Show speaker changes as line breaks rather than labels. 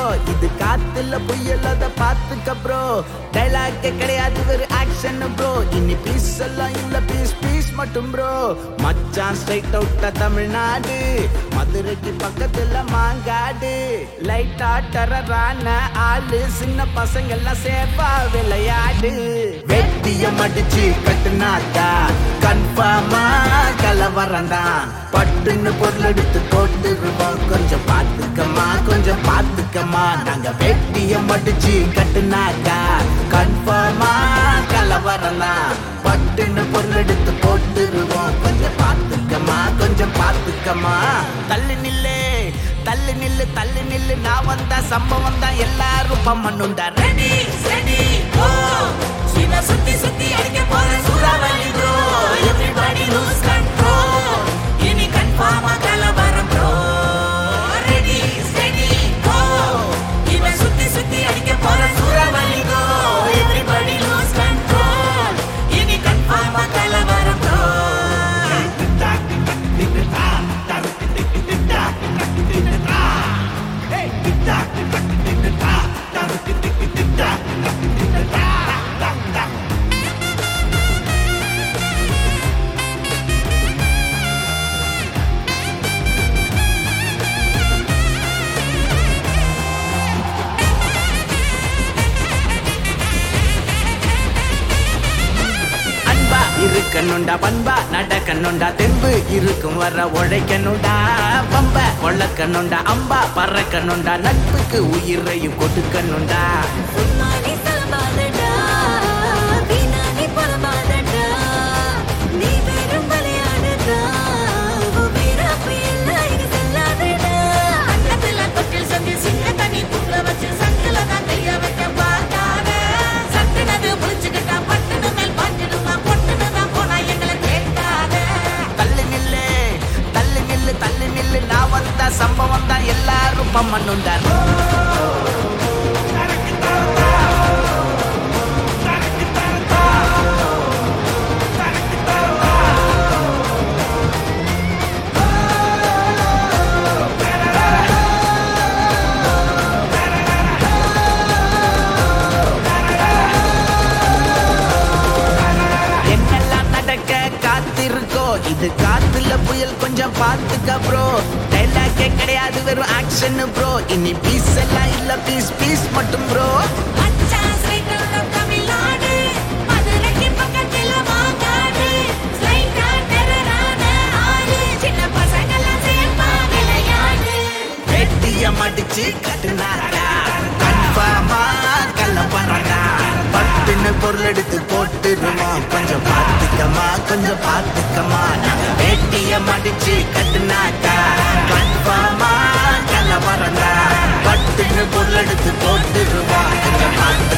இது காத்துல புயல் அத பாத்துக்க ப்ரோ டைலாக் கிடையாது ஒரு ஆக்ஷன் ப்ரோ இனி பீஸ் எல்லாம் இல்ல பீஸ் பீஸ் மட்டும் ப்ரோ மச்சான் ஸ்ட்ரைட் அவுட்டா தமிழ்நாடு மதுரைக்கு பக்கத்துல மாங்காடு லைட்டா டரரான ஆளு சின்ன பசங்க எல்லாம் சேஃபா விளையாடு வெட்டிய மடிச்சு கட்டுனாக்கா கன்ஃபார்மா கலவரண்டா பட்டுன்னு பொருள் எடுத்து போட்டுருவோம் கொஞ்சம் பாத்துக்கமா கொஞ்சம் பாத்துக்கமா நாங்க வெட்டிய மடிச்சு கட்டுனாக்கா கன்ஃபார்மா கலவரண்டா பட்டுன்னு பொருள் எடுத்து போட்டுருவோம் கொஞ்சம் பாத்துக்கமா கொஞ்சம் பாத்துக்கமா தள்ளு நில்லு தள்ளு நில்லு தள்ளு நில்லு நான் வந்தா சம்பவம் தான் எல்லாரும் பம்மண்ணுண்டா ரெடி ரெடி ஓ சிவ சுத்தி சுத்தி அடிக்க போற சூறாவளி ப்ரோ எவ்ரிபடி லூஸ் கண்ட்ரோல் இனி கன்ஃபார்மா கலவரம் ப்ரோ ரெடி ரெடி ஓ இவ சுத்தி சுத்தி அடிக்க போற சூறாவளி ப்ரோ எவ்ரிபடி லூஸ் கண்ட்ரோல் இனி கன்ஃபார்மா கலவரம் ப்ரோ அன்பா இருக்கணுண்டா பண்பா நடக்கணுண்டா தெம்பு இருக்கும் வர உழைக்கணுண்டா பம்ப கொள்ளக்கணுண்டா அம்பா பறக்கணுண்டா நட்புக்கு உயிரையும் கொடுக்கணுண்டா
சும்மானே சலபாதடா வீணானே புலம்பாதடா நீ வெறும் விளையாடுடா உன் வீரப்பு எல்லாம் இனி செல்லாதடா அன்னத்துல தொட்டில் சந்தி சின்ன தண்ணி தூக்க வச்சு சங்கில தான் கைய வைக்க பார்க்காத சட்டுனது புடிச்சுக்கிட்டா பட்டுனு மேல் பாஞ்சிடுமா பொட்டுனு தான் போனா எங்களை கேட்காத
தள்ளு நில்லு தள்ளு நில்லு தள்ளு நில்லு நான் வந்தா சம்பவம் தான் எல்லாரும் பம்மண்ணுண்டா என்னெல்லாம் நடக்க காத்திருக்கோ இது காத்துல புயல் கொஞ்சம் பாத்துக்க ப்ரோ டைலாக்கே கிடையாது வெறும் ஆக்ஷன் ப்ரோ இனி பீஸ் எல்லாம் இல்ல பீஸ் பீஸ் மட்டும் ப்ரோ
மச்சான் ஸ்ட்ரைட்டா தமிழ்நாடு மதுரைக்கு பக்கத்துல மாங்காடு ஸ்ட்ரைட்டா டெரரான ஆளு சின்ன பசங்கெல்லாம் சேர்ப்பா விளையாடு
வெட்டிய மடிச்சு கட்டுனாக்கா கன்ஃபார்மா கல்ல பண்றா பட்டுன்னு பொருள் எடுத்து போட்டுருவோம் கொஞ்சம் பாத்துக்கமா கொஞ்சம் பாத்துக்கமா நாங்க வெட்டிய மடிச்சு கட்டுனாக்கா கன்ஃபார்மா கல்ல பண்றா பட்டுன்னு பொருள் எடுத்து போட்டுருவோம் கொஞ்சம் பாத்து